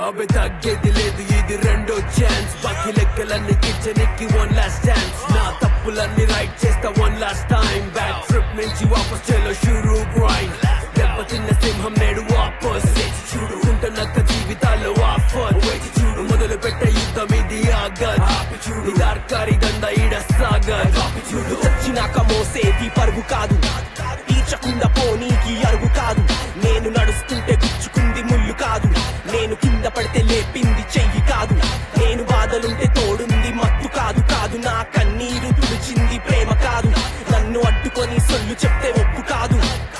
అవి తగ్గేది లేదు ఇది రెండో ఛాన్స్ బాకీ లెక్కలన్నీ కిచెన్కి వన్ లాస్ట్ ఛాన్స్ నా తప్పులన్నీ రైట్ చేస్తా one last time back trip నుంచి వాపస్ చేలో షూరు గ్రైండ్ దెబ్బతిన్న సింహం నేడు వాపస్ చూడు ఉంటున్నక్క జీవితాల్లో ఆఫర్ చూడు మొదలు పెట్టే యుద్ధం ఇది ఆగద్ చూడు దార్కారి గంధ ఈడ సాగర్ చూడు చచ్చినాక మోసేది పరుగు కాదు తీర్చకుండా పోనీకి అరుగు కాదు నేను నడుస్తుంటే గుచ్చుకుంది ముళ్ళు కాదు నేను కింద పడితే లేపింది చెయ్యి కాదు నేను బాధలుంటే తోడుంది మత్తు కాదు కాదు నా కన్నీరు తుడిచింది ప్రేమ కాదు నన్ను అడ్డుకొని సొల్లు చెప్తే ఒప్పు కాదు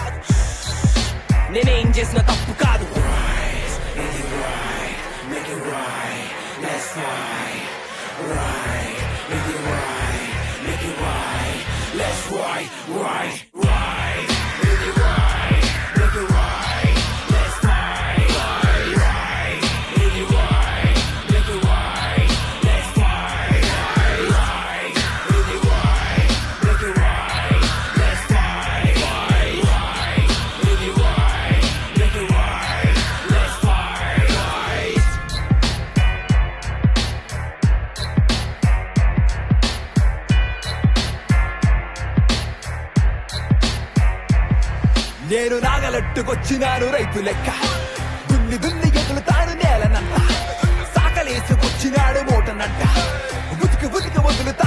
నేనేం చేసిన తప్పు కాదు నేను నాగలట్టుకొచ్చినాను రైతు లెక్క దున్ని దున్ని ఎదులుతాను నేలనంట సాకలేసుకొచ్చినాడు మూటనంట ఉతికి ఉతికి వదులుతా